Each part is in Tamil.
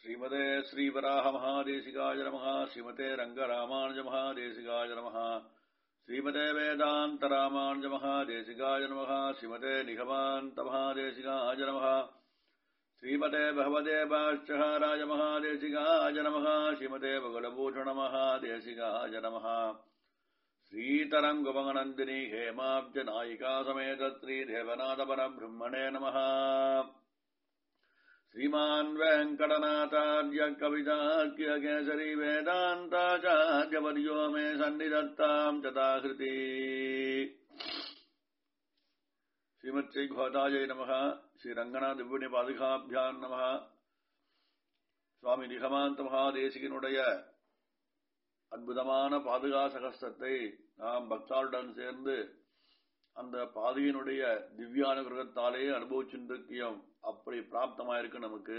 ஸ்ரீமதே ஸ்ரீவராக மகாதேசிகாய நமः ஸ்ரீமதே ரங்கராமானுஜ மகாதேசிகாய நமः ஸ்ரீமதே வேதாந்த ராமானுஜ மகாதேசிகாய நமः ஸ்ரீமதே நிகமாந்த மகாதேசிகாய நமः ஸ்ரீமதே பகவதே பாஷ்யகாராய மகாதேசிகாய நமः ஸ்ரீமதே பகுலபூஷண மகாதேசிகாய நமः श्रीतरङ्गमनन्दिनी हेमाब्जनायिका समेत श्रीदेवनाथपरब्रह्मणे नमः श्रीमान् वेङ्कटनाथार्य कवितार्क्यकेसरी वेदान्ताचार्यवर्यो मे सन्निधत्ताम् चताहृति श्रीमत्श्रीघोतायै नमः श्रीरङ्गनाथविपुण्यपादुकाभ्याम् नमः சுவாமி நிகமாந்த மகாதேசிகனுடைய அற்புதமான பாதுகா சகஸ்தத்தை நாம் பக்தாளுடன் சேர்ந்து அந்த பாதுகையினுடைய திவ்யானுகிரகத்தாலே அனுபவிச்சுருக்கியோம் அப்படி பிராப்தமாயிருக்கு நமக்கு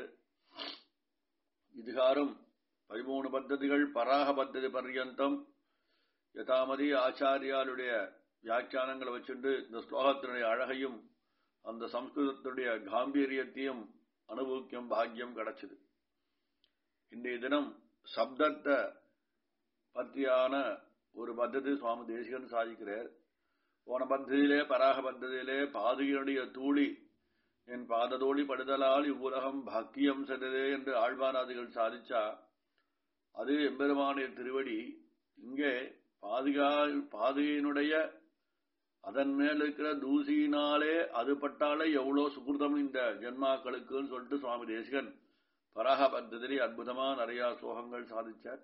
இதுகாரும் பதிமூணு பத்ததிகள் பராக பத்ததி பர்யந்தம் யதாமதி ஆச்சாரியாளுடைய வியாக்கியானங்களை வச்சுண்டு இந்த ஸ்லோகத்தினுடைய அழகையும் அந்த சம்ஸ்கிருதத்துடைய காம்பீரியத்தையும் அனுபவிக்கும் பாக்கியம் கிடைச்சது இன்றைய தினம் சப்தத்தை பற்றியான ஒரு பத்ததி சுவாமி தேசிகன் சாதிக்கிறார் போன பத்ததியிலே பராக பத்ததியிலே பாதுகையுடைய தூளி என் பாததோழி படுதலால் இவ்வுலகம் பாக்கியம் சென்றதே என்று ஆழ்வாராதிகள் சாதிச்சா அது எம்பெருமானிய திருவடி இங்கே பாதுகா பாதுகையினுடைய அதன் மேல் இருக்கிற தூசியினாலே அது பட்டாலே எவ்வளவு சுகிருதம் இந்த ஜென்மாக்களுக்குன்னு சொல்லிட்டு சுவாமி தேசிகன் பராக பத்ததிலே அற்புதமா நிறைய ஸ்லோகங்கள் சாதிச்சார்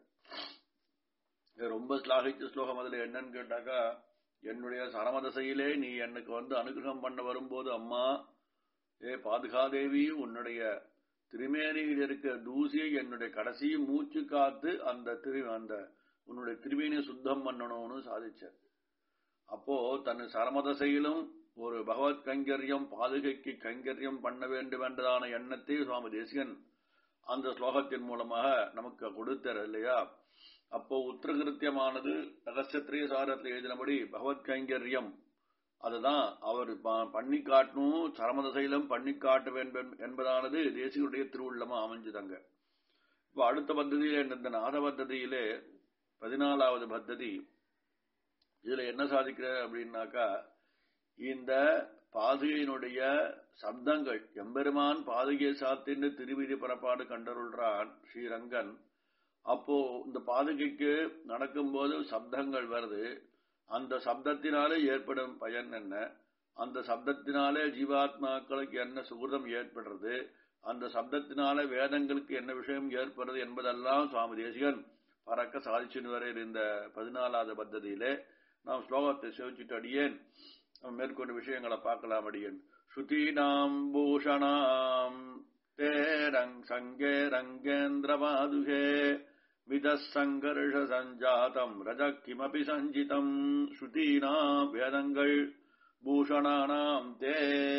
ரொம்ப ஸ்லாகிச்ச ஸ்லோகம் அதுல என்னன்னு கேட்டாக்கா என்னுடைய சரமதசையிலே நீ எனக்கு வந்து அனுகிரகம் பண்ண வரும்போது அம்மா ஏ பாதுகாதேவி உன்னுடைய திருமேனியில் இருக்க தூசியை என்னுடைய கடைசி மூச்சு காத்து அந்த திரு அந்த உன்னுடைய திருமேனியை சுத்தம் பண்ணணும்னு சாதிச்சார் அப்போ தன் சரமதசையிலும் ஒரு பகவத் கைங்கரியம் பாதுகைக்கு கைங்கரியம் பண்ண வேண்டும் என்றதான எண்ணத்தை சுவாமி தேசிகன் அந்த ஸ்லோகத்தின் மூலமாக நமக்கு கொடுத்தார் இல்லையா அப்போ உத்திரகிருத்தியமானது ரகசியத்திரிய சாரத்தில் எழுதினபடி பகவத் கைங்கரியம் அதுதான் அவர் பண்ணி காட்டணும் சரமதசையிலும் பண்ணி காட்ட வேண்டும் என்பதானது தேசியுடைய திருவுள்ளமா அமைஞ்சுதாங்க இப்போ அடுத்த பத்ததியிலே இந்த நாத பத்ததியிலே பதினாலாவது பத்ததி இதுல என்ன சாதிக்கிற அப்படின்னாக்கா இந்த பாதுகையினுடைய சப்தங்கள் எம்பெருமான் பாதுகையை சாத்தின்னு திருவிதி புறப்பாடு கண்டருள்றான் ஸ்ரீரங்கன் அப்போ இந்த பாதுகைக்கு நடக்கும்போது சப்தங்கள் வருது அந்த சப்தத்தினாலே ஏற்படும் பயன் என்ன அந்த சப்தத்தினாலே ஜீவாத்மாக்களுக்கு என்ன சுகிருதம் ஏற்படுறது அந்த சப்தத்தினாலே வேதங்களுக்கு என்ன விஷயம் ஏற்படுறது என்பதெல்லாம் சுவாமி தேசிகன் பறக்க சாதிச்சுன்னு வர இந்த பதினாலாவது பத்ததியிலே நாம் ஸ்லோகத்தை சேவிச்சுட்டு அடியேன் மேற்கொண்ட விஷயங்களை பார்க்கலாம் அடியேன் ஸ்ருதீனாம் பூஷணாம் தேரங் சங்கே ரங்கேந்திர பாதுகே விதசங்கர்ஷ சஞ்சாதம் ரஜ கிமபி சஞ்சிதம் ஸ்ருதீனா வேதங்கள் பூஷணானாம் தே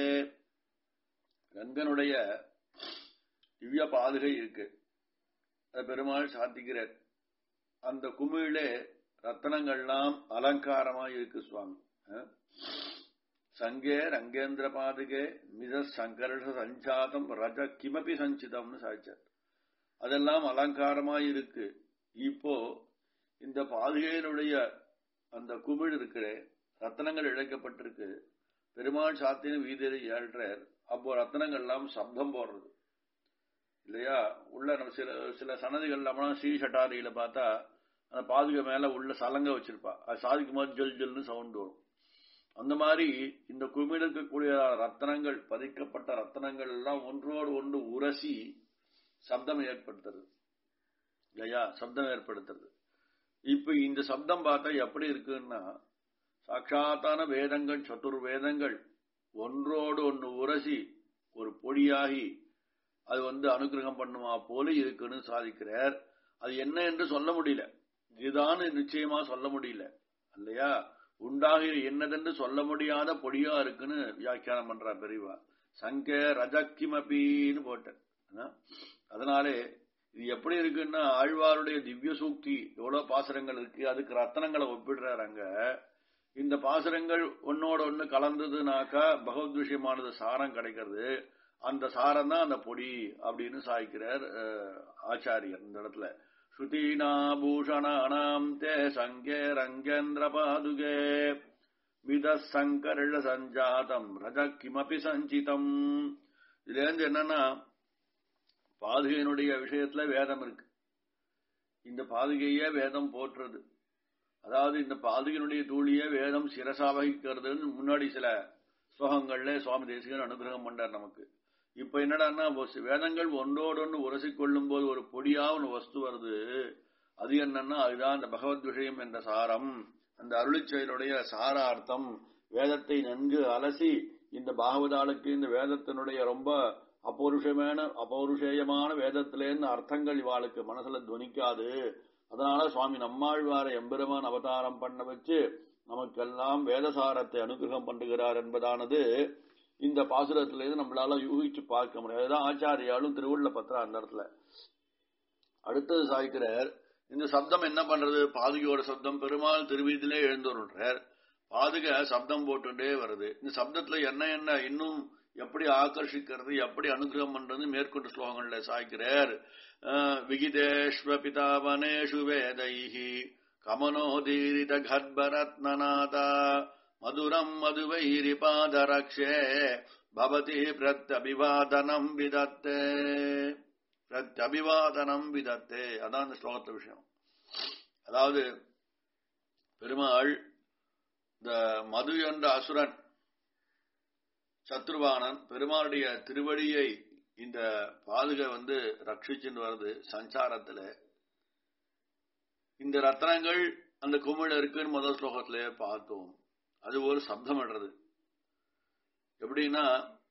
ரங்கனுடைய திவ்ய பாதுகை இருக்கு பெருமாள் சாத்திக்கிறார் அந்த குமிழிலே ரத்தனங்கள்லாம் அலங்காரமாய் இருக்கு சுவாமி சங்கே ரங்கேந்திர பாதுகே மித சங்கர்ஷ சஞ்சாதம் ரஜ கிமபி சஞ்சிதம்னு சாதிச்சார் அதெல்லாம் அலங்காரமாய் இருக்கு இப்போ இந்த பாதுகையினுடைய அந்த குமிழ் இருக்கிற ரத்தனங்கள் இழைக்கப்பட்டிருக்கு பெருமாள் சாத்தின வீதியை ஏழ்றார் அப்போ ரத்தனங்கள் எல்லாம் சப்தம் போடுறது இல்லையா உள்ள சில சில சன்னதிகள் இல்லாமல் ஸ்ரீ சட்டாரியில பார்த்தா அந்த பாதுகை மேல உள்ள சலங்க வச்சிருப்பா அது சாதிக்கும் போது ஜல் ஜல்னு சவுண்ட் வரும் அந்த மாதிரி இந்த குமிழ் இருக்கக்கூடிய ரத்தனங்கள் பதிக்கப்பட்ட ரத்தனங்கள் எல்லாம் ஒன்றோடு ஒன்று உரசி சப்தம் ஏற்படுத்துறது இல்லையா சப்தம் ஏற்படுத்துறது இப்ப இந்த சப்தம் பார்த்தா எப்படி இருக்குன்னா சாட்சாத்தான வேதங்கள் சத்துர் வேதங்கள் ஒன்றோடு ஒன்று உரசி ஒரு பொடியாகி அது வந்து அனுகிரகம் பண்ணுமா போல இருக்குன்னு சாதிக்கிறார் அது என்ன என்று சொல்ல முடியல இதுதான் நிச்சயமா சொல்ல முடியல இல்லையா உண்டாகிற என்னதென்று சொல்ல முடியாத பொடியா இருக்குன்னு வியாக்கியானம் பண்றா பெரியவா சங்க ரஜக்கிமபின்னு போட்டேன் அதனாலே இது எப்படி இருக்குன்னா ஆழ்வாருடைய திவ்ய சூக்தி எவ்வளவு பாசுரங்கள் இருக்கு அதுக்கு ரத்தனங்களை ஒப்பிடுறாங்க இந்த பாசுரங்கள் ஒன்னோட ஒண்ணு கலந்ததுனாக்கா பகவத் விஷயமானது சாரம் கிடைக்கிறது அந்த சாரம் தான் அந்த பொடி அப்படின்னு சாய்க்கிறார் ஆச்சாரியர் இந்த இடத்துல ஸ்ருதீனாபூஷணானாம் தே சங்கே ரங்கேந்திர பாதுகே வித சங்கர்ஷ சஞ்சாதம் ரஜ கிமபி சஞ்சிதம் இதுல இருந்து என்னன்னா பாதுகையினுடைய விஷயத்துல வேதம் இருக்கு இந்த பாதுகையே வேதம் போற்றுறது அதாவது இந்த பாதுகையினுடைய தூளியே வேதம் சிரசா வகிக்கிறதுன்னு முன்னாடி சில ஸ்லோகங்கள்ல சுவாமி தேசிகன் அனுகிரகம் பண்றார் நமக்கு இப்ப என்னடான்னா வேதங்கள் ஒன்றோடொன்று உரசி கொள்ளும் போது ஒரு பொடியா ஒன்று வஸ்து வருது அது என்னன்னா அதுதான் அந்த பகவத் விஷயம் என்ற சாரம் அந்த அருளிச் செயலுடைய சாரார்த்தம் வேதத்தை நன்கு அலசி இந்த பாகவதாளுக்கு இந்த வேதத்தினுடைய ரொம்ப அபௌருஷமான அபௌருஷேயமான வேதத்திலேருந்து அர்த்தங்கள் இவாளுக்கு மனசுல துவனிக்காது அதனால சுவாமி நம்மாழ்வார எம்பெருமான் அவதாரம் பண்ண வச்சு நமக்கெல்லாம் வேதசாரத்தை அனுகிரகம் பண்ணுகிறார் என்பதானது இந்த பாசுரத்திலிருந்து நம்மளால யூகிச்சு பார்க்க முடியாது அதுதான் ஆச்சாரியாலும் திருவுள்ள பத்திரம் அந்த இடத்துல அடுத்தது சாய்க்கிறார் இந்த சப்தம் என்ன பண்றது பாதுகையோட சப்தம் பெருமாள் திருவீதியிலே எழுந்துறார் பாதுகை சப்தம் போட்டுட்டே வருது இந்த சப்தத்துல என்ன என்ன இன்னும் எப்படி ஆகர்ஷிக்கிறது எப்படி அனுகிரகம் பண்றது மேற்கொண்டு ஸ்லோகங்கள்ல சாய்க்கிறார் விகிதேஷ்வ பிதாவனேஷு வேதைஹி கமனோதீரித கர்ப்பரத்னநாதா மதுரம் மதுவைரி பாதரக்ஷே பவதி பிரத்யபிவாதனம் விதத்தே பிரத்யபிவாதனம் விதத்தே அதான் இந்த ஸ்லோகத்த விஷயம் அதாவது பெருமாள் இந்த மது என்ற அசுரன் சத்ருவானன் பெருமாளுடைய திருவடியை இந்த பாதுகை வந்து ரட்சிச்சுன்னு வருது சஞ்சாரத்துல இந்த ரத்னங்கள் அந்த குமிழ் இருக்குன்னு முதல் ஸ்லோகத்திலே பார்த்தோம் அது ஒரு சப்தம் இடுறது எப்படின்னா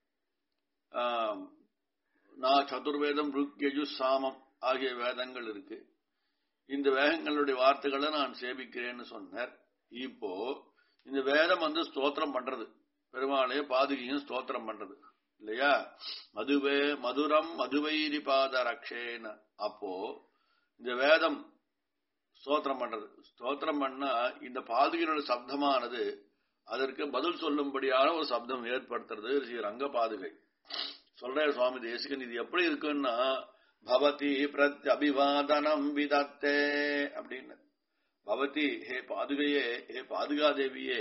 நான் சதுர்வேதம் ருக்யஜு சாமம் ஆகிய வேதங்கள் இருக்கு இந்த வேதங்களுடைய வார்த்தைகளை நான் சேமிக்கிறேன்னு சொன்னார் இப்போ இந்த வேதம் வந்து ஸ்தோத்திரம் பண்றது பெருமாளைய பாதுகையும் ஸ்தோத்திரம் பண்றது இல்லையா மதுவே மதுரம் மதுவைரி பாத ரக்ஷேன அப்போ இந்த வேதம் ஸ்தோத்திரம் பண்றது ஸ்தோத்திரம் பண்ணா இந்த பாதுகையோட சப்தமானது அதற்கு பதில் சொல்லும்படியான ஒரு சப்தம் ஏற்படுத்துறது ஸ்ரீ ரங்க பாதுகை சொல்ற சுவாமி தேசிகன் இது எப்படி இருக்குன்னா பவதி பிரத்யபிவாதனம் விதத்தே அப்படின்னு பவதி ஹே பாதுகையே ஹே பாதுகா தேவியே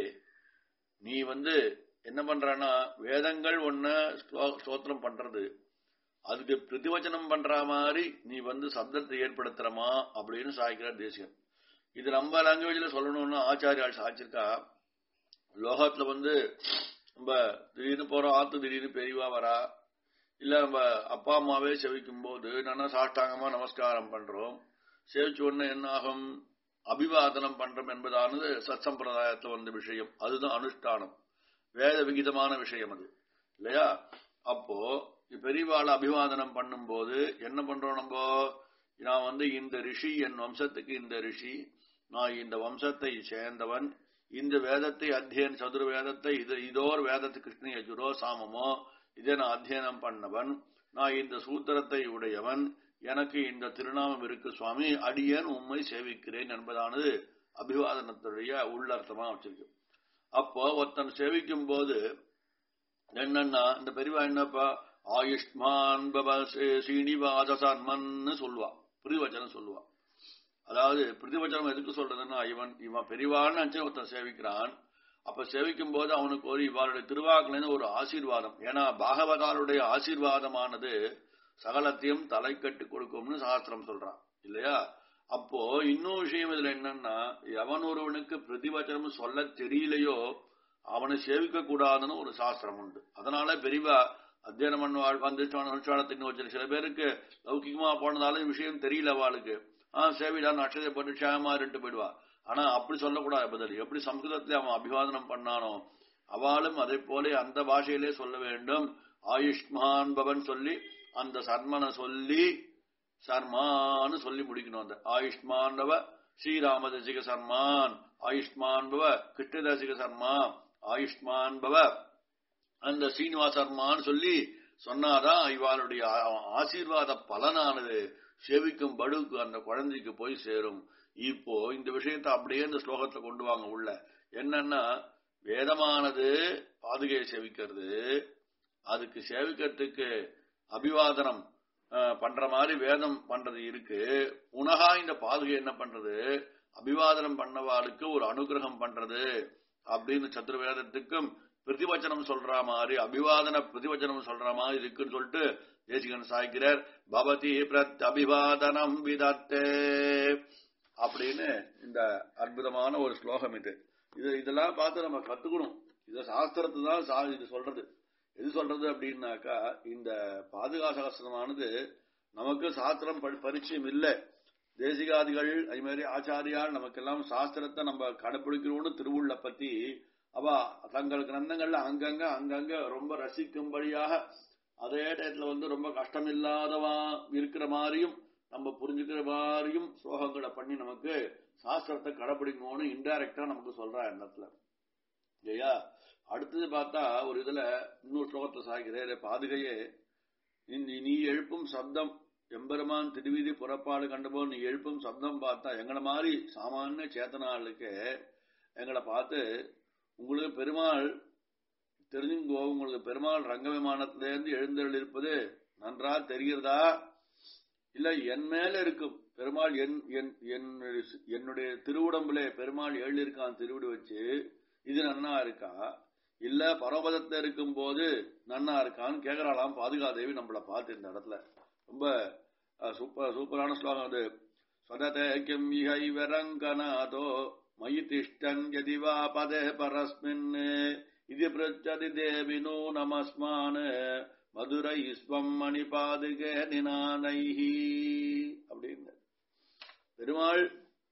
நீ வந்து என்ன பண்றனா வேதங்கள் ஒன்ன ஸ்தோத்திரம் பண்றது அதுக்கு பிரதிவச்சனம் பண்ற மாதிரி நீ வந்து சப்தத்தை ஏற்படுத்துறமா அப்படின்னு சாய்க்கிறார் தேசிகன் இது நம்ம லாங்குவேஜ்ல சொல்லணும்னா ஆச்சாரியால் சாய்ச்சிருக்கா லோகத்துல வந்து நம்ம திடீர்னு போறோம் ஆத்து திடீர்னு பெரியவா வரா இல்ல நம்ம அப்பா அம்மாவே செவிக்கும் போது நல்லா சாஷ்டாங்கமா நமஸ்காரம் பண்றோம் சேவிச்ச உடனே என்ன ஆகும் அபிவாதனம் பண்றோம் என்பதானது சத் சம்பிரதாயத்துல வந்த விஷயம் அதுதான் அனுஷ்டானம் வேத விகிதமான விஷயம் அது இல்லையா அப்போ பெரியவாளை அபிவாதனம் பண்ணும்போது என்ன பண்றோம் நம்ம நான் வந்து இந்த ரிஷி என் வம்சத்துக்கு இந்த ரிஷி நான் இந்த வம்சத்தை சேர்ந்தவன் இந்த வேதத்தை அத்தியன் சதுர வேதத்தை இது இதோர் வேதத்து கிருஷ்ண யஜுரோ சாமமோ இதை நான் அத்தியனம் பண்ணவன் நான் இந்த சூத்திரத்தை உடையவன் எனக்கு இந்த திருநாமம் இருக்கு சுவாமி அடியேன் உண்மை சேவிக்கிறேன் என்பதானது அபிவாதனத்துடைய உள்ளர்த்தமா வச்சிருக்கு அப்போ ஒருத்தன் சேவிக்கும் போது என்னன்னா இந்த பெரியவா என்னப்பா ஆயுஷ்மான் பவ ஸ்ரீனிவாச சர்மன்னு சொல்லுவா பிரிவச்சனம் சொல்லுவா அதாவது பிரதிவச்சனம் எதுக்கு சொல்றதுன்னா இவன் இவன் பெரியவான்னு நினைச்சு ஒருத்தன் சேவிக்கிறான் அப்ப சேவிக்கும் போது அவனுக்கு ஒரு இவருடைய திருவாக்குலேருந்து ஒரு ஆசீர்வாதம் ஏன்னா பாகவதாருடைய ஆசீர்வாதமானது சகலத்தையும் தலை கட்டு கொடுக்கும்னு சாஸ்திரம் சொல்றான் இல்லையா அப்போ இன்னொரு விஷயம் இதுல என்னன்னா எவன் ஒருவனுக்கு பிரதிவச்சனம் சொல்ல தெரியலையோ அவனை சேவிக்க கூடாதுன்னு ஒரு சாஸ்திரம் உண்டு அதனால பெரியவா அத்தியனம் பண்ணுவாள் அனுஷ்டானத்தின் வச்சு சில பேருக்கு லௌகிகமா போனதாலும் விஷயம் தெரியல அவளுக்கு ஆஹ் சேவிதான் நட்சத்திரப்பட்டு க்ஷேமா இருட்டு போயிடுவா ஆனா அப்படி சொல்லக்கூடாது பதில் எப்படி சம்ஸ்கிருதத்துல அவன் அபிவாதனம் பண்ணானோ அவளும் அதை போல அந்த பாஷையிலே சொல்ல வேண்டும் ஆயுஷ்மான் பவன் சொல்லி அந்த சர்மனை சொல்லி சர்மான்னு சொல்லி முடிக்கணும் அந்த ஆயுஷ்மான் பவ ஸ்ரீராம தசிக சர்மான் ஆயுஷ்மான் பவ கிருஷ்ணதசிக சர்மா ஆயுஷ்மான் பவ அந்த ஸ்ரீனிவாச சர்மான்னு சொல்லி சொன்னாதான் இவாளுடைய ஆசீர்வாத பலனானது சேவிக்கும் படுக்கு அந்த குழந்தைக்கு போய் சேரும் இப்போ இந்த விஷயத்தை அப்படியே இந்த ஸ்லோகத்தை கொண்டு வாங்க உள்ள என்னன்னா வேதமானது பாதுகையை சேவிக்கிறது அதுக்கு சேவிக்கிறதுக்கு அபிவாதனம் அஹ், பண்ற மாதிரி வேதம் பண்றது இருக்கு உனகா இந்த பாதுகை என்ன பண்றது அபிவாதனம் பண்ணவாளுக்கு ஒரு அனுகிரகம் பண்றது அப்படின்னு சத்துருவேதத்துக்கும் பிரதிவச்சனம் சொல்ற மாதிரி அபிவாதன பிரதிவச்சனம் சொல்ற மாதிரி இருக்குன்னு சொல்லிட்டு தேசிகன் சாய்க்கிறார் பவதி பிரத் அபிவாதனம் விதத்தே அப்படின்னு இந்த அற்புதமான ஒரு ஸ்லோகம் இது இது இதெல்லாம் பார்த்து நம்ம கத்துக்கணும் இது சாஸ்திரத்தை தான் சா இது சொல்றது எது சொல்றது அப்படின்னாக்கா இந்த பாதுகாசகசனமானது நமக்கு சாஸ்திரம் பரி- பரிச்சயம் இல்லை தேசிகாதிகள் அதே மாதிரி ஆச்சாரியால் நமக்கெல்லாம் சாஸ்திரத்தை நம்ம கடைபிடிக்கிறோம்னு திருவுள்ள பத்தி அவ தங்கள் கிரந்தங்கள்ல அங்கங்க அங்கங்க ரொம்ப ரசிக்கும்படியாக அதே டயத்துல வந்து ரொம்ப கஷ்டம் இல்லாதவா இருக்கிற மாதிரியும் நம்ம புரிஞ்சுக்கிற மாதிரியும் ஸ்லோகங்களை பண்ணி நமக்கு சாஸ்திரத்தை கடைபிடிக்கணும்னு இன்டைரக்டா நமக்கு சொல்றா எண்ணத்துல இல்லையா அடுத்தது பார்த்தா ஒரு இதுல இன்னொரு ஸ்லோகத்தை சாய்கிறேன் பாதுகையே நீ- நீ எழுப்பும் சப்தம் எம்பெருமான் திருவீதி புறப்பாடு கண்டபோது நீ எழுப்பும் சப்தம் பார்த்தா எங்களை மாதிரி சாமானிய சேத்தனாளுக்கு எங்களை பார்த்து உங்களுக்கு பெருமாள் தெரிஞ்சுங்கோ உங்களுக்கு பெருமாள் ரங்க விமானத்திலிருந்து எழுந்தருள் இருப்பது நன்றா தெரிகிறதா இல்ல என் மேல இருக்கும் பெருமாள் என் என்- என்னுடைய- என்னுடைய திருவுடம்புல பெருமாள் எழு இருக்கான் திருவிடு வச்சு இது நன்னா இருக்கா இல்ல பரவதத்துல இருக்கும் போது நன்னா இருக்கான்னு கேக்குறாளாம் பாதுகாதேவி நம்மள பார்த்து இந்த இடத்துல ரொம்ப அஹ், சூப்பர் சூப்பரான ஸ்லோகம் அது சததே கிம் இஹைவ ரங்கநாதோ மயி திஷ்டன் யதி வா பதே பரஸ்மின் இது பிரச்சதி தேவினோ நமஸ்மான் மதுரை ஸ்வம் மணிபாதுகே நினானைஹி அப்படின்னு பெருமாள்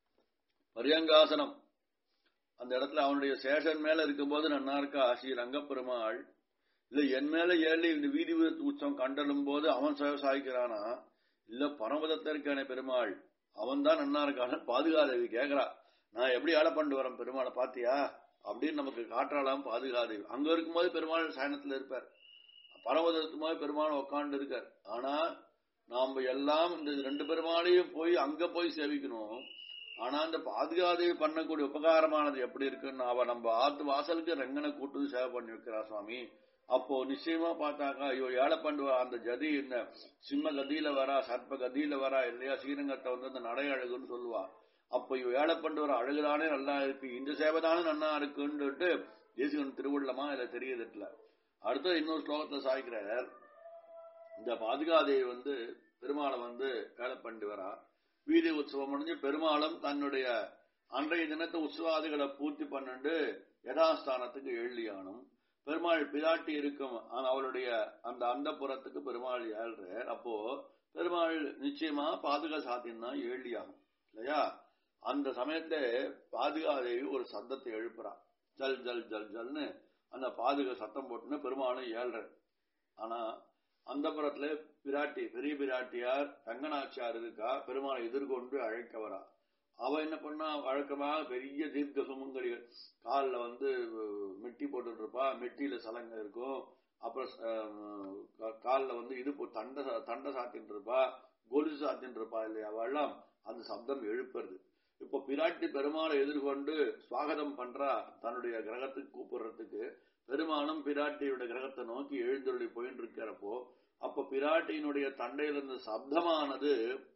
பரியங்காசனம் அந்த இடத்துல அவனுடைய சேஷன் மேல இருக்கும்போது நன்னா இருக்கா ஸ்ரீ ரங்கப்பெருமாள் இல்ல என் மேல ஏழு இந்த வீதி உற்சவம் கண்டலும் போது அவன் சாய்க்கிறானா இல்ல பரமதத்துல இருக்கானே பெருமாள் அவன் தான் நன்னா இருக்கான பாதுகாதேவி கேக்குறா நான் எப்படி ஆள பண்ணிட்டு வரேன் பெருமாளை பாத்தியா அப்படின்னு நமக்கு காற்றாலாம் பாதுகாதேவி அங்க இருக்கும்போது பெருமாள் சயனத்துல இருப்பார் பரமதத்துமாய் பெருமாள் உட்கார்ந்து இருக்கார் ஆனா நாம எல்லாம் இந்த ரெண்டு பெருமாளையும் போய் அங்க போய் சேவிக்கணும் ஆனா இந்த பாதுகாதேவி பண்ணக்கூடிய உபகாரமானது எப்படி இருக்குன்னு அவ நம்ம ஆத்து வாசலுக்கு ரெங்கனை கூட்டு சேவை பண்ணி வைக்கிறா சுவாமி அப்போ நிச்சயமா பார்த்தாக்கா ஐயோ ஏழை பண்ணுவா அந்த ஜதி இந்த சிம்ம கதியில வரா சர்ப்ப கதியில வரா இல்லையா ஸ்ரீரங்கத்தை வந்து அந்த நடை அழகுன்னு சொல்லுவா அப்போ இவ ஏழை பண்ணுற அழகுதானே நல்லா இருக்கு இந்த சேவை தானே நல்லா இருக்குன்னுட்டு தேசிகன் திருவுள்ளமா இதுல தெரியுதுல அடுத்து இன்னொரு ஸ்லோகத்தை சாய்க்கிறார் இந்த பாதுகாதேவி வந்து பெருமாளை வந்து வேலை பண்ணிட்டு வரா வீதி உற்சவம் முடிஞ்சு பெருமாளும் தன்னுடைய அன்றைய தினத்து உற்சவாதிகளை பூர்த்தி பண்ணிட்டு யதாஸ்தானத்துக்கு எழுதியானும் பெருமாள் பிராட்டி இருக்கும் ஆனா அவளுடைய அந்த அந்தப்புறத்துக்கு பெருமாள் ஏழ்றார் அப்போ பெருமாள் நிச்சயமா பாதுகா சாத்தியம் தான் ஏழியாகும் இல்லையா அந்த சமயத்துல பாதுகாதேவி ஒரு சத்தத்தை எழுப்புறா ஜல் ஜல் ஜல் ஜல்னு அந்த பாதுகா சத்தம் போட்டுன்னு பெருமாளும் ஏழ்ற ஆனா அந்த புறத்துல பிராட்டி பெரிய பிராட்டியார் ரங்கநாச்சியார் இருக்கா பெருமாளை எதிர்கொண்டு அழைக்க வரா அவ என்ன பண்ணா வழக்கமா பெரிய தீர்க்க சுமங்கலிகள் கால்ல வந்து அஹ், மெட்டி போட்டுட்டு இருப்பா மெட்டியில சலங்க இருக்கும் அப்புறம் அஹ், கா- கால்ல வந்து இது போ- தண்டை சா- தண்டை சாத்தின்னு இருப்பா கொலுசு சாத்தின்னு இருப்பா இல்லையா அவெல்லாம் அந்த சப்தம் எழுப்புறது இப்போ பிராட்டி பெருமாளை எதிர்கொண்டு சுவாகதம் பண்றா தன்னுடைய கிரகத்துக்கு கூப்பிடுறதுக்கு பெருமாளும் பிராட்டியுடைய கிரகத்தை நோக்கி எழுந்தருளி போயின்னு இருக்கிறப்போ அப்ப பிராட்டியினுடைய தண்டையில இருந்த சப்தமானது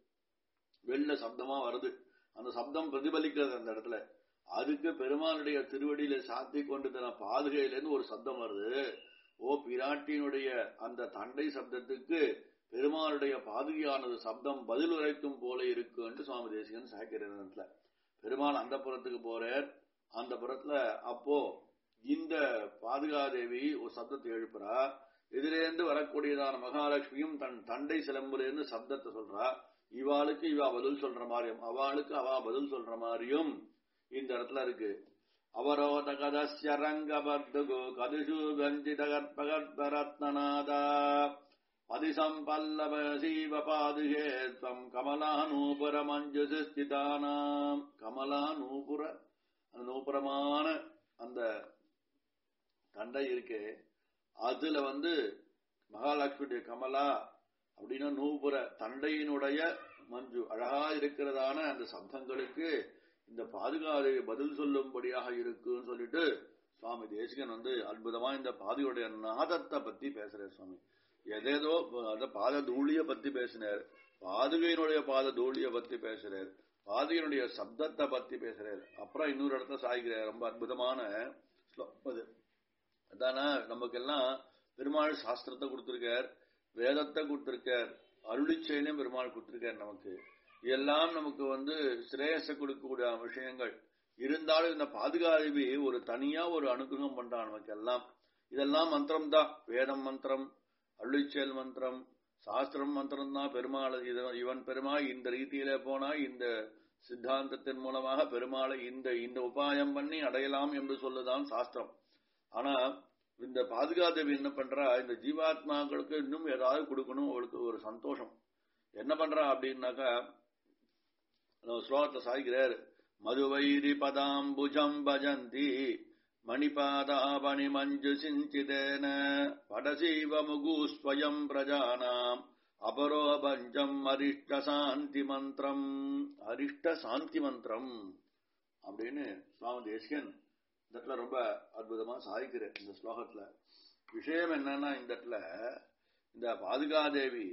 வெள்ள சப்தமா வருது அந்த சப்தம் பிரதிபலிக்கிறது அந்த இடத்துல அதுக்கு பெருமாளுடைய திருவடியில சாத்தி கொண்டு தன பாதுகையிலேருந்து ஒரு சப்தம் வருது ஓ பிராட்டியினுடைய அந்த தண்டை சப்தத்துக்கு பெருமாளுடைய பாதுகையானது சப்தம் பதில் உரைக்கும் போல இருக்குன்னு சுவாமி தேசிகன் சாய்க்கிறார் பெருமாள் அந்த புறத்துக்கு போறார் அந்த புறத்துல அப்போ இந்த பாதுகாதேவி ஒரு சப்தத்தை எழுப்புறா எதிரேந்து வரக்கூடியதான மகாலட்சுமியும் தன் தண்டை சிலம்புலேருந்து சப்தத்தை சொல்றா இவாளுக்கு இவா பதில் சொல்ற மாதிரியும் அவளுக்கு அவா பதில் சொல்ற மாதிரியும் இந்த இடத்துல இருக்கு அவரோத கதஸ்ய ரங்கபர்துகு கதிஷு கஞ்சித கற்பகத்பரத்னநாதா பதிசம்பல்லவ சீவ பாதுகே தம் கமலாநூபுர மஞ்சுசு ஸ்திதானாம் கமலாநூபுர அந்த நூபுரமான அந்த தண்டை இருக்கே அதுல வந்து மகாலட்சுமியுடைய கமலா அப்படின்னா நூபுர தண்டையினுடைய மஞ்சு அழகா இருக்கிறதான அந்த சப்தங்களுக்கு இந்த பாதுகாதை பதில் சொல்லும்படியாக இருக்குன்னு சொல்லிட்டு சுவாமி தேசிகன் வந்து அற்புதமா இந்த பாதையுடைய நாதத்தை பத்தி பேசுறார் சுவாமி எதேதோ அந்த பாத தூளிய பத்தி பேசினார் பாதுகையினுடைய பாத தூளிய பத்தி பேசுறார் பாதுகையினுடைய சப்தத்தை பத்தி பேசுறார் அப்புறம் இன்னொரு இடத்துல சாய்கிறார் ரொம்ப அற்புதமான ஸ்லோகம் அது அதானா நமக்கெல்லாம் பெருமாள் சாஸ்திரத்தை கொடுத்திருக்கார் வேதத்தை கொடுத்திருக்கார் அருளிச்செயலையும் பெருமாள் கொடுத்திருக்கார் நமக்கு எல்லாம் நமக்கு வந்து சிரேயச கொடுக்கக்கூடிய விஷயங்கள் இருந்தாலும் இந்த பாதுகாவி ஒரு தனியா ஒரு அனுகிரகம் பண்றான் நமக்கு எல்லாம் இதெல்லாம் மந்திரம் தான் வேதம் மந்திரம் அருளிச்செயல் மந்திரம் சாஸ்திரம் மந்திரம் தான் பெருமாள் இவன் பெருமாள் இந்த ரீதியில போனா இந்த சித்தாந்தத்தின் மூலமாக பெருமாளை இந்த இந்த உபாயம் பண்ணி அடையலாம் என்று சொல்லுதான் சாஸ்திரம் ஆனா இந்த பாதுகாதேவி என்ன பண்றா இந்த ஜீவாத்மாக்களுக்கு இன்னும் ஏதாவது கொடுக்கணும் அவளுக்கு ஒரு சந்தோஷம் என்ன பண்றா அப்படின்னாக்கா ஸ்லோகத்தை சாய்கிறார் மதுவைரி பதாம்புஜம் பஜந்தி மணிபாதாபணி மஞ்சு சிஞ்சிதேன படசீவ முகு ஸ்வயம் பிரஜானாம் அபரோ பஞ்சம் அரிஷ்ட சாந்தி மந்திரம் அரிஷ்ட சாந்தி மந்திரம் அப்படின்னு சுவாமி தேசியன் இந்த இடத்துல ரொம்ப அற்புதமா சாதிக்கிற இந்த ஸ்லோகத்துல விஷயம் என்னன்னா இந்த இடத்துல இந்த பாதுகாதேவி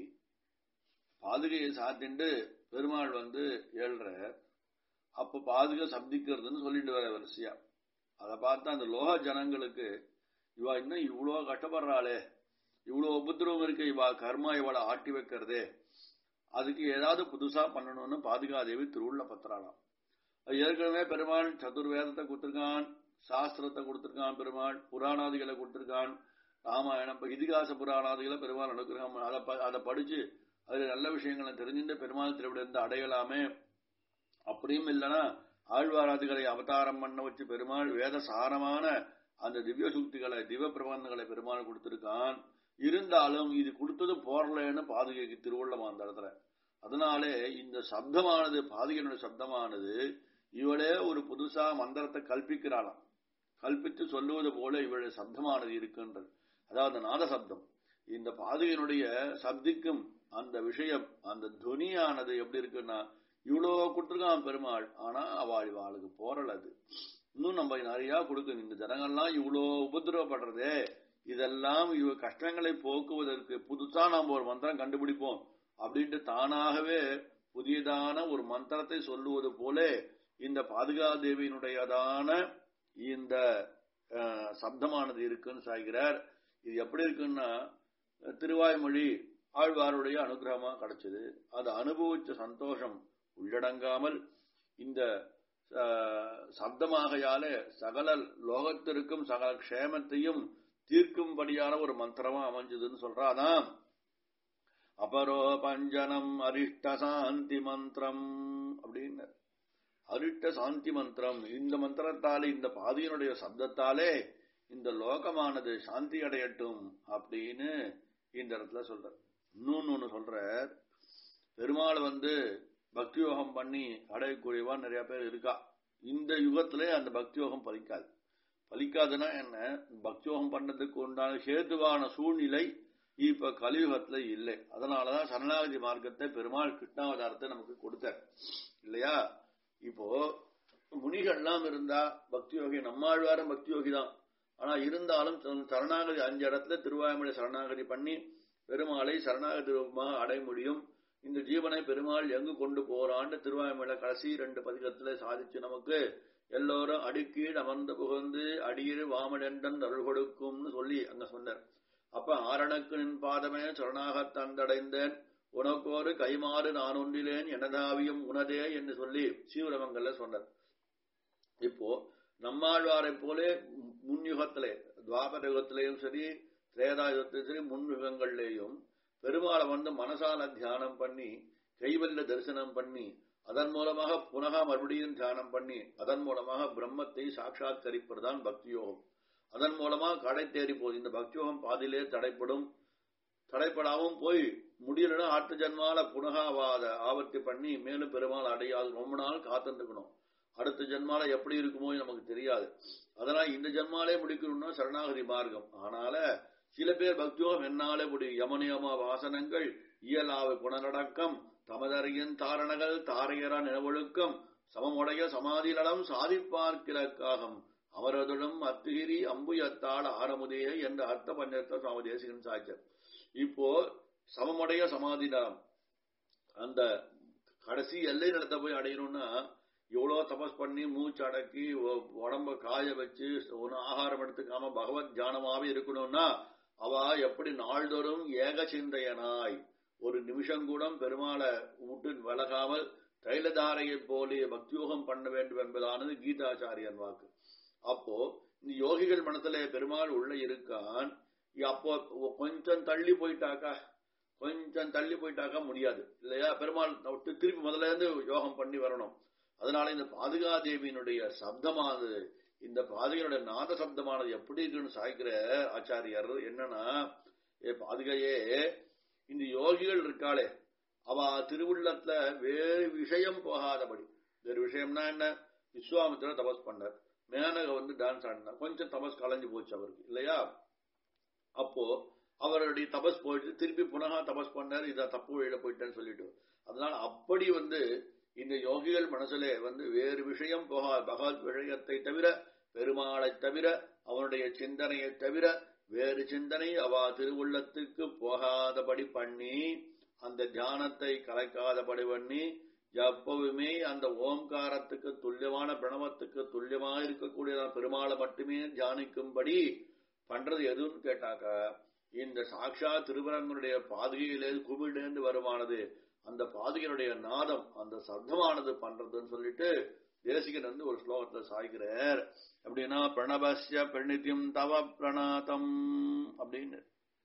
பாதுகையை சாத்திண்டு பெருமாள் வந்து ஏழ்ற அப்ப பாதுகா சப்திக்கிறதுன்னு சொல்லிட்டு வர வரிசையா அதை பார்த்தா அந்த லோக ஜனங்களுக்கு இவா இன்னும் இவ்வளோ கஷ்டப்படுறாளே இவ்வளோ உபதிரவம் இருக்கு இவா கர்மா இவளை ஆட்டி வைக்கிறதே அதுக்கு ஏதாவது புதுசா பண்ணணும்னு பாதுகாதேவி திருவுள்ள பத்திராளாம் ஏற்கனவே பெருமாள் சதுர்வேதத்தை கொடுத்திருக்கான் சாஸ்திரத்தை கொடுத்திருக்கான் பெருமாள் புராணாதிகளை கொடுத்திருக்கான் ராமாயணம் இதிகாச புராணாதிகளை பெருமாள் அனுக்கிரகம் அதை அதை படிச்சு அதுல நல்ல விஷயங்களை தெரிஞ்சுட்டு பெருமாள் திருவிட அடையலாமே அப்படியும் இல்லைன்னா ஆழ்வாராதிகளை அவதாரம் பண்ண வச்சு பெருமாள் வேத சாரமான அந்த திவ்ய சுக்திகளை திவ்ய பிரபந்தங்களை பெருமாள் கொடுத்திருக்கான் இருந்தாலும் இது கொடுத்தது போரலன்னு பாதுகைக்கு திருவள்ளம் அந்த இடத்துல அதனாலே இந்த சப்தமானது பாதுகையினுடைய சப்தமானது இவளே ஒரு புதுசா மந்திரத்தை கல்பிக்கிறாளாம் கல்பித்து சொல்லுவது போல இவளுடைய சப்தமானது இருக்கின்றது அதாவது நாத சப்தம் இந்த பாதுகையினுடைய சப்திக்கும் அந்த விஷயம் அந்த துனியானது எப்படி இருக்குன்னா இவ்வளோ கொடுத்துருக்கான் பெருமாள் ஆனா அவள் இவாளுக்கு போறல அது இன்னும் நம்ம நிறைய கொடுக்கணும் இந்த ஜனங்கள்லாம் இவ்வளோ உபதிரவப்படுறதே இதெல்லாம் இவ கஷ்டங்களை போக்குவதற்கு புதுசா நாம் ஒரு மந்திரம் கண்டுபிடிப்போம் அப்படின்ட்டு தானாகவே புதியதான ஒரு மந்திரத்தை சொல்லுவது போல இந்த பாதுகாதேவியினுடையதான இந்த சப்தமானது இருக்குன்னு சாய்கிறார் இது எப்படி இருக்குன்னா திருவாய்மொழி ஆழ்வாருடைய அனுகிரகமா கிடைச்சது அதை அனுபவிச்ச சந்தோஷம் உள்ளடங்காமல் இந்த சப்தமாகையால சகல லோகத்திற்கும் சகல க்ஷேமத்தையும் தீர்க்கும்படியான ஒரு மந்திரமா அமைஞ்சதுன்னு சொல்றாதான் அபரோ பஞ்சனம் அரிஷ்ட சாந்தி மந்திரம் அப்படின்னு அரிஷ்ட சாந்தி மந்திரம் இந்த மந்திரத்தாலே இந்த பாதியினுடைய சப்தத்தாலே இந்த லோகமானது சாந்தி அடையட்டும் அப்படின்னு இந்த இடத்துல சொல்ற இன்னொன்னு ஒண்ணு சொல்ற பெருமாள் வந்து பக்தி யோகம் பண்ணி அடையக்கூடியவா நிறைய பேர் இருக்கா இந்த யுகத்திலே அந்த பக்தி யோகம் பலிக்காது பலிக்காதுன்னா என்ன பக்தி யோகம் பண்ணதுக்கு உண்டான ஹேதுவான சூழ்நிலை இப்ப கலியுகத்துல இல்லை அதனாலதான் சரணாகதி மார்க்கத்தை பெருமாள் கிருஷ்ணாவதாரத்தை நமக்கு கொடுத்தார் இல்லையா இப்போ முனிகள்லாம் இருந்தா பக்தி யோகி நம்மாழ்வாரும் பக்தி யோகி தான் ஆனா இருந்தாலும் சரணாகதி அஞ்சு இடத்துல திருவாய்மொழி சரணாகதி பண்ணி பெருமாளை சரணாகதி ரூபமாக அடைய முடியும் இந்த ஜீவனை பெருமாள் எங்கு கொண்டு போறான்னு திருவாய்மொழியில கடைசி ரெண்டு பதிகத்துல சாதிச்சு நமக்கு எல்லோரும் அடிக்கீழ் அமர்ந்து புகுந்து அடியிரு வாமடென்றன் அருள் கொடுக்கும்னு சொல்லி அங்க சொன்னார் அப்ப ஆரணக்கு நின் பாதமே சரணாக தந்தடைந்தேன் உனக்கோரு கைமாறு நான் ஒன்றிலேன் எனதாவியும் உனதே என்று சொல்லி சீவரமங்கள்ல சொன்னார் இப்போ நம்மாழ்வாரை போலே முன்யுகத்திலே துவாபர யுகத்திலேயும் சரி திரேதாயுகத்திலும் சரி முன்யுகங்கள்லேயும் பெருமாளை வந்து மனசால தியானம் பண்ணி கைவல்ல தரிசனம் பண்ணி அதன் மூலமாக புனக மறுபடியும் தியானம் பண்ணி அதன் மூலமாக பிரம்மத்தை சாட்சாத்கரிப்பதுதான் பக்தியோகம் அதன் மூலமாக கடை தேறி போகுது இந்த பக்தியோகம் பாதியிலே தடைப்படும் தடைப்படாமல் போய் முடியலன்னா ஆட்டு ஜன்மால புனகாவாத ஆவர்த்தி பண்ணி மேலும் பெருமாள் அடையாது ரொம்ப நாள் காத்திருக்கணும் அடுத்த ஜென்மால எப்படி இருக்குமோ நமக்கு தெரியாது அதனால இந்த ஜென்மாலே முடிக்கணும்னா சரணாகதி மார்க்கம் ஆனால சில பேர் பக்தியோகம் என்னாலே முடியும் யமனியமா வாசனங்கள் இயலாவை புனரடக்கம் தமதறியின் தாரணகள் தாரையரா நிலவொழுக்கம் சமமுடைய சமாதி நலம் சாதிப்பார்க்கிறக்காகம் அவரதுடன் அத்துகிரி அம்பு எத்தாள் ஆரமுதே என்ற அர்த்த பஞ்சத்தை சுவாமி தேசிகன் சாய்ச்சார் இப்போ சமமுடைய சமாதிதான் அந்த கடைசி எல்லை நடத்த போய் அடையணும்னா எவ்வளவு தபஸ் பண்ணி மூச்சு அடக்கி ஒ- உடம்ப காய வச்சு ஒன்னு ஆகாரம் எடுத்துக்காம பகவத் தியானமாவே இருக்கணும்னா அவ எப்படி நாள்தோறும் ஏக சிந்தையனாய் ஒரு நிமிஷம் கூட பெருமாளை விட்டு விலகாமல் தைலதாரையைப் போலே பக்தியோகம் பண்ண வேண்டும் என்பதானது கீதாச்சாரியன் வாக்கு அப்போ இந்த யோகிகள் மனசுல பெருமாள் உள்ள இருக்கான் அப்போ கொஞ்சம் தள்ளி போயிட்டாக்கா கொஞ்சம் தள்ளி போயிட்டாக்கா முடியாது இல்லையா பெருமாள் விட்டு திருப்பி முதல்ல இருந்து யோகம் பண்ணி வரணும் அதனால இந்த பாதுகா தேவியினுடைய சப்தமானது இந்த பாதுகையினுடைய நாத சப்தமானது எப்படி இருக்குன்னு சாய்க்கிற ஆச்சாரியர் என்னன்னா ஏ பாதுகையே இந்த யோகிகள் இருக்காளே அவ திருவுள்ளத்துல வேறு விஷயம் போகாதபடி வேறு விஷயம்னா என்ன விஸ்வாமித்திர தபஸ் பண்ணார் மேனக வந்து டான்ஸ் ஆடினார் கொஞ்சம் தபஸ் கலைஞ்சு போச்சு அவருக்கு இல்லையா அப்போ அவருடைய தபஸ் போயிட்டு திருப்பி புனகா தபஸ் பண்ணார் இத தப்பு வழியில போயிட்டேன்னு சொல்லிட்டு அதனால அப்படி வந்து இந்த யோகிகள் மனசுல வந்து வேறு விஷயம் போகா பகவத் விஷயத்தை தவிர பெருமாளை தவிர அவனுடைய சிந்தனையை தவிர வேறு சிந்தனை அவ திருவுள்ளத்துக்கு போகாதபடி பண்ணி அந்த தியானத்தை கலைக்காதபடி பண்ணி எப்பவுமே அந்த ஓம்காரத்துக்கு துல்லியமான பிரணவத்துக்கு துல்லியமா இருக்கக்கூடிய பெருமாளை மட்டுமே தியானிக்கும்படி பண்றது எதுன்னு கேட்டாக்க இந்த சாக்ஷா திருவரங்கனுடைய பாதுகையிலே குமிழ்ந்து வருமானது அந்த பாதுகையினுடைய நாதம் அந்த சப்தமானது பண்றதுன்னு சொல்லிட்டு தேசிகன் வந்து ஒரு ஸ்லோகத்துல சாய்கிறார் அப்படின்னா பிரணவசிய பிரணித்தியம் தவ பிரணாதம் அப்படின்னு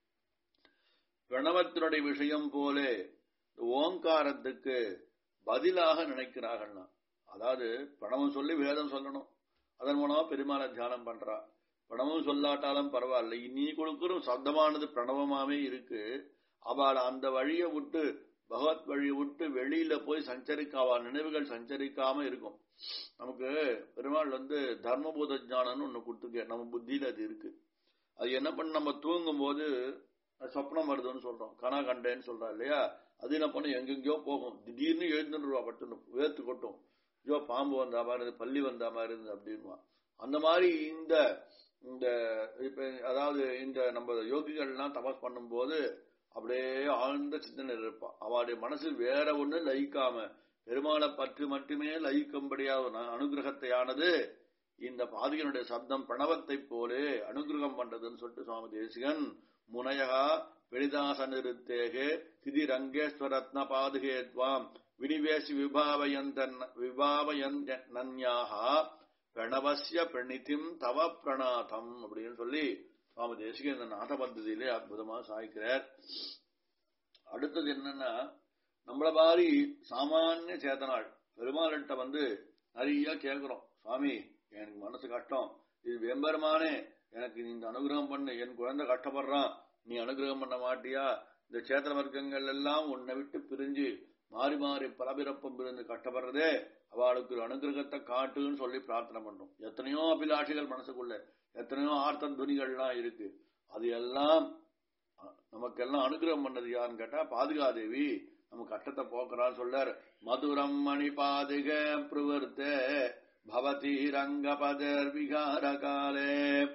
பிரணவத்தினுடைய விஷயம் போலே ஓங்காரத்துக்கு பதிலாக நினைக்கிறார்கள்னா அதாவது பிரணவம் சொல்லி வேதம் சொல்லணும் அதன் மூலமா பெருமாளை தியானம் பண்றா பிரணவம் சொல்லாட்டாலும் பரவாயில்ல நீ கொடுக்கிற சப்தமானது பிரணவமாவே இருக்கு அவள் அந்த வழியை விட்டு பகவத் வழியை விட்டு வெளியில போய் சஞ்சரிக்க அவள் நினைவுகள் சஞ்சரிக்காம இருக்கும் நமக்கு பெருமாள் வந்து தர்மபூத ஞானம்னு ஒண்ணு கொடுத்துருக்க நம்ம புத்தியில அது இருக்கு அது என்ன பண்ண நம்ம தூங்கும் போது சொப்னம் வருதுன்னு சொல்றோம் கனா கண்டேன்னு சொல்றா இல்லையா அது என்ன பண்ண எங்கெங்கயோ போகும் திடீர்னு எழுந்துருவா பட்டுன்னு வேர்த்து கொட்டும் ஐயோ பாம்பு வந்தா மாதிரி இருந்து பள்ளி வந்தா மாதிரி இருந்து அப்படின்வா அந்த மாதிரி இந்த இந்த இப்ப அதாவது இந்த நம்ம யோகிகள்லாம் தபஸ் பண்ணும்போது அப்படியே ஆழ்ந்த சிந்தனை இருப்பான் அவளுடைய மனசு வேற ஒண்ணு லயிக்காம பெருமாளை பற்றி மட்டுமே லயிக்கும்படியாக அனுகிரகத்தையானது இந்த பாதிகனுடைய சப்தம் பிரணவத்தை போலே அனுகிரகம் பண்றதுன்னு சொல்லிட்டு சுவாமி தேசிகன் முனையகா வெளிதாச நிறுத்தேகே திதி ரங்கேஸ்வரத்ன பாதுகே துவாம் வினிவேசி விபாவயந்தன் விபாவயன்யாகா பிரணவசிய பிரணித்திம் தவ பிரணாதம் அப்படின்னு சொல்லி சுவாமி தேசிகன் இந்த நாத பദ്ധதியிலே அற்புதமா சாய்க்கிறார் அடுத்தது என்னன்னா நம்மள மாதிரி சாமானிய சேதனாள் பெருமாள்கிட்ட வந்து நிறைய கேட்கிறோம் சுவாமி எனக்கு மனசு கஷ்டம் இது வெம்பெருமானே எனக்கு நீ இந்த அனுகிரகம் பண்ணு என் குழந்தை கஷ்டப்படுறான் நீ அனுகிரகம் பண்ண மாட்டியா இந்த சேத்திர வர்க்கங்கள் எல்லாம் உன்னை விட்டு பிரிஞ்சு மாறி மாறி பலபிறப்பம் பிரிந்து கஷ்டப்படுறதே அவளுக்கு ஒரு அனுகிரகத்தை காட்டுன்னு சொல்லி பிரார்த்தனை பண்றோம் எத்தனையோ அபிலாஷிகள் மனசுக்குள்ள எத்தனையோ ஆர்த்த துணிகள்லாம் இருக்கு அது எல்லாம் நமக்கெல்லாம் அனுகிரகம் பண்ணது யாருன்னு கேட்டா பாதுகாதேவி நம்ம கட்டத்தை போக்குறான்னு சொல்லார் மதுரம் மணி பாதுக பிரவர்த்தே பவதி ரங்கபதர் விகார காலே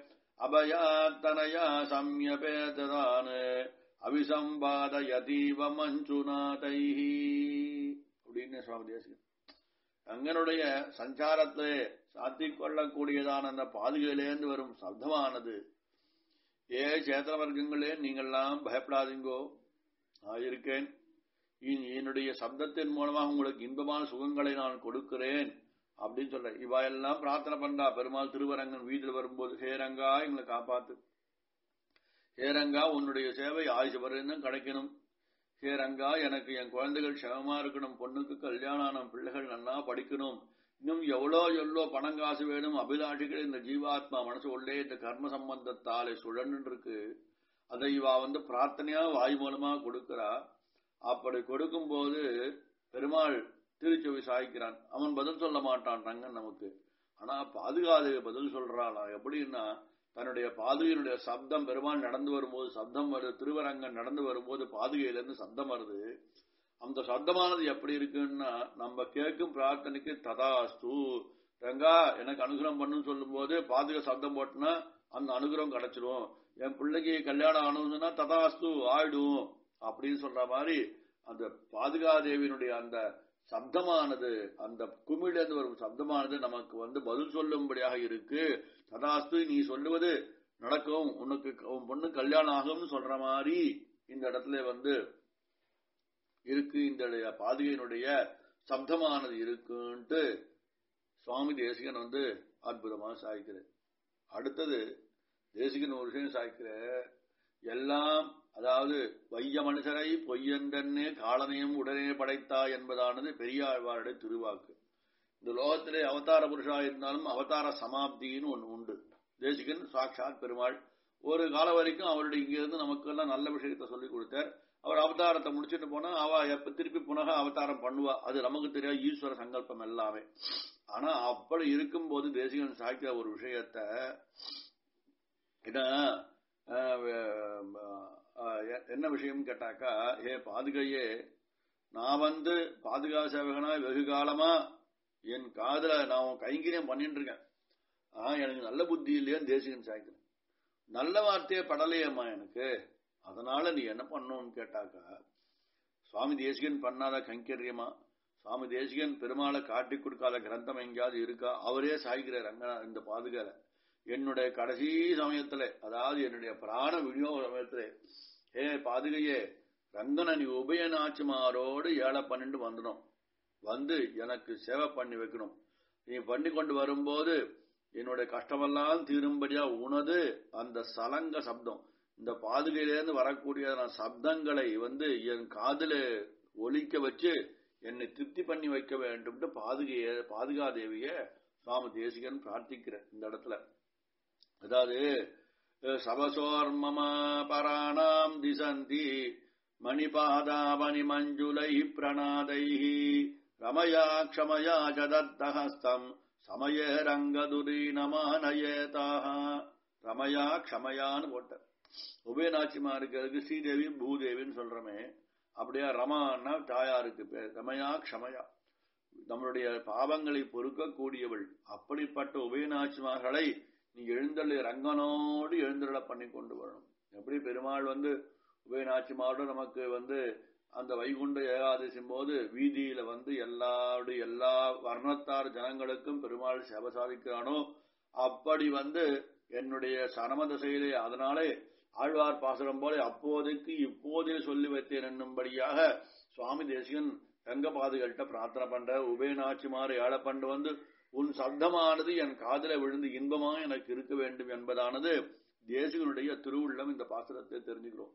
அபயாத்தனயா சம்யபேதான் அவிசம்பாதயதீவ மஞ்சுநாதைஹி அப்படின்னு சுவாமி தேசிகன் ரங்கனுடைய சஞ்சாரத்தை சாத்திக் கொள்ளக்கூடியதான அந்த பாதுகையிலேருந்து வரும் சப்தமானது ஏ சேத்திர வர்க்கங்களே நீங்கள்லாம் பயப்படாதீங்கோ நான் இருக்கேன் என்னுடைய சப்தத்தின் மூலமாக உங்களுக்கு இன்பமான சுகங்களை நான் கொடுக்கிறேன் அப்படின்னு சொல்ற இவா எல்லாம் பிரார்த்தனை பண்றா பெருமாள் திருவரங்கன் வீதியில் வரும்போது ஹேரங்கா எங்களை காப்பாத்து ஹேரங்கா உன்னுடைய சேவை ஆயுஷ வரையும் கிடைக்கணும் ஹேரங்கா எனக்கு என் குழந்தைகள் க்ஷமமா இருக்கணும் பொண்ணுக்கு கல்யாணம் பிள்ளைகள் நல்லா படிக்கணும் இன்னும் எவ்வளோ எவ்வளோ பணம் காசு வேணும் அபிலாஷிகள் இந்த ஜீவாத்மா மனசு உள்ளே இந்த கர்ம சம்பந்தத்தாலே சுழன்னு இருக்கு அதை இவா வந்து பிரார்த்தனையா வாய் மூலமா கொடுக்கிறா அப்படி கொடுக்கும்போது பெருமாள் திருச்செவி சாய்க்கிறான் அவன் பதில் சொல்ல மாட்டான் ரங்கன் நமக்கு ஆனா பாதுகாது பதில் சொல்றான் எப்படின்னா தன்னுடைய பாதுகையினுடைய சப்தம் பெருமாள் நடந்து வரும்போது சப்தம் வருது திருவரங்கன் நடந்து வரும்போது பாதுகையிலிருந்து சப்தம் வருது அந்த சப்தமானது எப்படி இருக்குன்னா நம்ம கேட்கும் பிரார்த்தனைக்கு ததாஸ்து ரங்கா எனக்கு அனுகிரகம் பண்ணுன்னு சொல்லும் போது பாதுகா சப்தம் போட்டுனா அந்த அனுகிரகம் கிடைச்சிடும் என் பிள்ளைக்கு கல்யாணம் ஆனதுன்னா ததாஸ்து ஆயிடும் அப்படின்னு சொல்ற மாதிரி அந்த பாதுகாதேவியினுடைய அந்த சப்தமானது அந்த குமிழிலிருந்து வரும் சப்தமானது நமக்கு வந்து பதில் சொல்லும்படியாக இருக்கு ததாஸ்து நீ சொல்லுவது நடக்கும் உனக்கு உன் பொண்ணு கல்யாணம் ஆகும்னு சொல்ற மாதிரி இந்த இடத்துல வந்து இருக்கு இந்த பாதுகையினுடைய சப்தமானது இருக்குன்ட்டு சுவாமி தேசிகன் வந்து அற்புதமா சாய்க்கிறார் அடுத்தது தேசிகன் ஒரு விஷயம் சாய்க்கிற எல்லாம் அதாவது வைய மனுஷரை பொய்யந்தன்னே காலனையும் உடனே படைத்தா என்பதானது பெரியாழ்வாருடைய திருவாக்கு இந்த லோகத்திலே அவதார புருஷா இருந்தாலும் அவதார சமாப்தின்னு ஒன்று உண்டு தேசிகன் சாட்சாத் பெருமாள் ஒரு காலம் வரைக்கும் அவருடைய இங்கிருந்து நமக்கெல்லாம் நல்ல விஷயத்த சொல்லி கொடுத்தார் அவர் அவதாரத்தை முடிச்சுட்டு போனா அவ எப்ப திருப்பி புனக அவதாரம் பண்ணுவா அது நமக்கு தெரியாது ஈஸ்வர சங்கல்பம் எல்லாமே ஆனா அப்படி இருக்கும்போது தேசிகன் சாய்க்கிற ஒரு விஷயத்த என்ன விஷயம் கேட்டாக்கா ஏ பாதுகையே நான் வந்து பாதுகா சேவகனா வெகு காலமா என் காதல நான் கைங்கரியம் பண்ணிட்டு இருக்கேன் ஆஹ் எனக்கு நல்ல புத்தி இல்லையான்னு தேசிகன் சாய்க்கிறேன் நல்ல வார்த்தையே படலையம்மா எனக்கு அதனால நீ என்ன பண்ணணும்னு கேட்டாக்கா சுவாமி தேசிகன் பண்ணாத கைங்கரியமா சுவாமி தேசிகன் பெருமாளை காட்டி கொடுக்காத கிரந்தம் எங்கேயாவது இருக்கா அவரே சாய்கிறார் ரங்கனா இந்த பாதுகால என்னுடைய கடைசி சமயத்துல அதாவது என்னுடைய பிராண விநியோக சமயத்துல ஏ பாதுகையே ரங்கன நீ உபயநாச்சிமாரோடு ஏழை பண்ணிட்டு வந்துடும் வந்து எனக்கு சேவை பண்ணி வைக்கணும் நீ பண்ணி கொண்டு வரும்போது என்னுடைய கஷ்டமெல்லாம் தீரும்படியா உனது அந்த சலங்க சப்தம் இந்த பாதுகையிலேருந்து வரக்கூடிய சப்தங்களை வந்து என் காதுல ஒலிக்க வச்சு என்னை திருப்தி பண்ணி வைக்க வேண்டும் பாதுகைய பாதுகாதேவிய சுவாமி தேசிகன் பிரார்த்திக்கிற இந்த இடத்துல அதாவது சபசோர்மம பராணாம் திசந்தி மணிபாதாபனி மஞ்சுலை பிரணாதை ரமயா க்ஷமயா ஜதத்தஹஸ்தம் சமய ரங்கதுரீனமானயேதாக ரமயா க்ஷமயான்னு போட்ட உபயநாச்சிமாருக்கு ஸ்ரீதேவி பூதேவின்னு சொல்றமே அப்படியே ரமான்னா தாயாருக்கு பேர் ரமயா க்ஷமயா நம்மளுடைய பாவங்களை பொறுக்கக்கூடியவள் அப்படிப்பட்ட உபயநாச்சிமார்களை நீ எழுந்தள்ளி ரங்கனோடு எழுந்தருள பண்ணி கொண்டு வரணும் எப்படி பெருமாள் வந்து உபயநாச்சிமாரோடு நமக்கு வந்து அந்த வைகுண்ட ஏகாதசியும் போது வீதியில வந்து எல்லாருடைய எல்லா வர்ணத்தார் ஜனங்களுக்கும் பெருமாள் சேவை சாதிக்கிறானோ அப்படி வந்து என்னுடைய சனம திசையிலே அதனாலே ஆழ்வார் பாசுரம் போல அப்போதைக்கு இப்போதே சொல்லி வைத்தேன் என்னும்படியாக சுவாமி தேசிகன் ரங்கபாதுகள்கிட்ட பிரார்த்தனை பண்ற உபயநாச்சிமாறு ஏழை பண்டு வந்து உன் சப்தமானது என் காதல விழுந்து இன்பமா எனக்கு இருக்க வேண்டும் என்பதானது தேசிகனுடைய திருவுள்ளம் இந்த பாசுரத்தை தெரிஞ்சுக்கிறோம்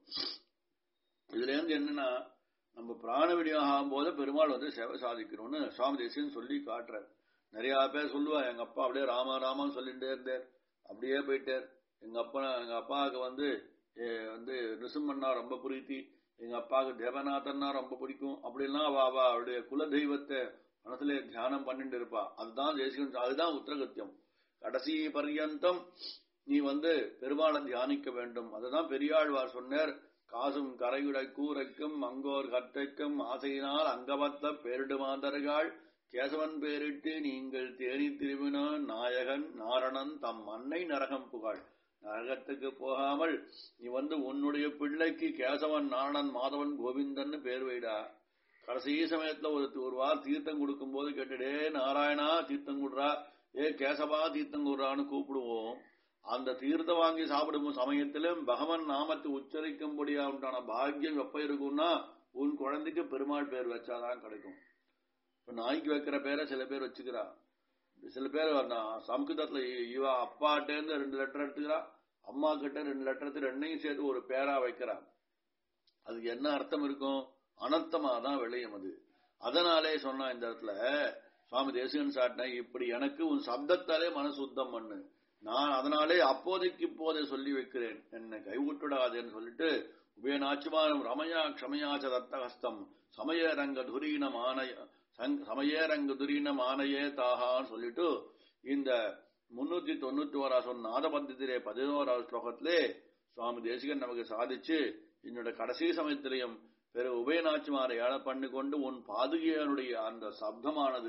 இதுல இருந்து என்னன்னா நம்ம பிராண விநியோகம் போது பெருமாள் வந்து சேவை சாதிக்கணும்னு சுவாமி தேசியன் சொல்லி காட்டுறார் நிறைய பேர் சொல்லுவா எங்க அப்பா அப்படியே ராம ராமன்னு சொல்லிட்டே இருந்தார் அப்படியே போயிட்டார் எங்க அப்பா எங்க அப்பாவுக்கு வந்து வந்து நிருசிம்மன்னா ரொம்ப பிரீத்தி எங்க அப்பாவுக்கு தேவநாதன்னா ரொம்ப பிடிக்கும் அப்படிலாம் அவ அவ அவருடைய குல தெய்வத்தை மனசுல தியானம் பண்ணிட்டு இருப்பா அதுதான் தேசிகன் அதுதான் உத்தரகத்தியம் கடைசி பர்யந்தம் நீ வந்து பெருமாளை தியானிக்க வேண்டும் அதுதான் பெரியாழ்வார் சொன்னார் காசும் கரையுடை கூரைக்கும் அங்கோர் கற்றைக்கும் ஆசையினால் அங்கவத்த பேரிடு மாதர்கள் கேசவன் பேரிட்டு நீங்கள் தேனி திருவின நாயகன் நாரணன் தம் அன்னை நரகம் புகழ் நரகத்துக்கு போகாமல் நீ வந்து உன்னுடைய பிள்ளைக்கு கேசவன் நாரணன் மாதவன் கோவிந்தன் பேர் வைடா கடைசி சமயத்துல ஒரு ஒரு வாரம் தீர்த்தம் கொடுக்கும் போது கேட்டுடே நாராயணா தீர்த்தம் கொடுறா ஏ கேசவா தீர்த்தம் கொடுறான்னு கூப்பிடுவோம் அந்த தீர்த்தம் வாங்கி சாப்பிடும் சமயத்திலும் பகவன் நாமத்தை உச்சரிக்கும்படியா உண்டான பாக்கியம் எப்ப இருக்கும்னா உன் குழந்தைக்கு பெருமாள் பேர் வச்சாதான் கிடைக்கும் இப்ப நாய்க்கு வைக்கிற பேரை சில பேர் வச்சுக்கிறா சில பேர் சம்ஸ்கிருதத்துல இவ அப்பாட்டேருந்து ரெண்டு லெட்டர் எடுத்துக்கிறா அம்மா கிட்ட ரெண்டு லெட்டர் எடுத்து ரெண்டையும் சேர்த்து ஒரு பேரா வைக்கிறா அதுக்கு என்ன அர்த்தம் இருக்கும் அனர்த்தமா தான் விளையும் அது அதனாலே சொன்னா இந்த இடத்துல சுவாமி தேசிகன் சாட்டின இப்படி எனக்கு உன் சப்தத்தாலே மனசு சுத்தம் பண்ணு நான் அதனாலே அப்போதைக்கு இப்போதே சொல்லி வைக்கிறேன் என்னை கைவிட்டுடாதேன்னு சொல்லிட்டு உபயநாச்சிமானம் ரமயா க்ஷமயாச்ச தத்தஹஸ்தம் சமய ரங்க துரீனம் ஆனய சமய ரங்க துரீனம் ஆனையே தாகான்னு சொல்லிட்டு இந்த முன்னூத்தி தொண்ணூத்தி ஓரா சொன்ன நாதபந்தத்திலே பதினோராவது ஸ்லோகத்திலே சுவாமி தேசிகன் நமக்கு சாதிச்சு என்னோட கடைசி சமயத்திலையும் பிற உபயநாச்சிமாரை ஏழ பண்ணி கொண்டு உன் பாதுகையனுடைய அந்த சப்தமானது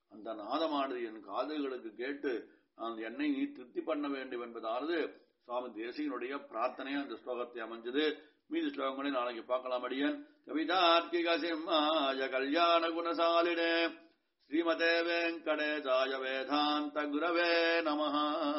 அந்த நாதமானது என் காதுகளுக்கு கேட்டு நான் என்னை நீ திருப்தி பண்ண வேண்டும் என்பதாவது சுவாமி தேசிகனுடைய பிரார்த்தனை அந்த ஸ்லோகத்தை அமைஞ்சது மீதி ஸ்லோகங்களை நாளைக்கு பார்க்கலாம் அடியன் கவிதார்க்கிக சிம்மாய கல்யாண குணசாலினே ஸ்ரீமதே வெங்கடேசாய வேதாந்த குரவே நமஹா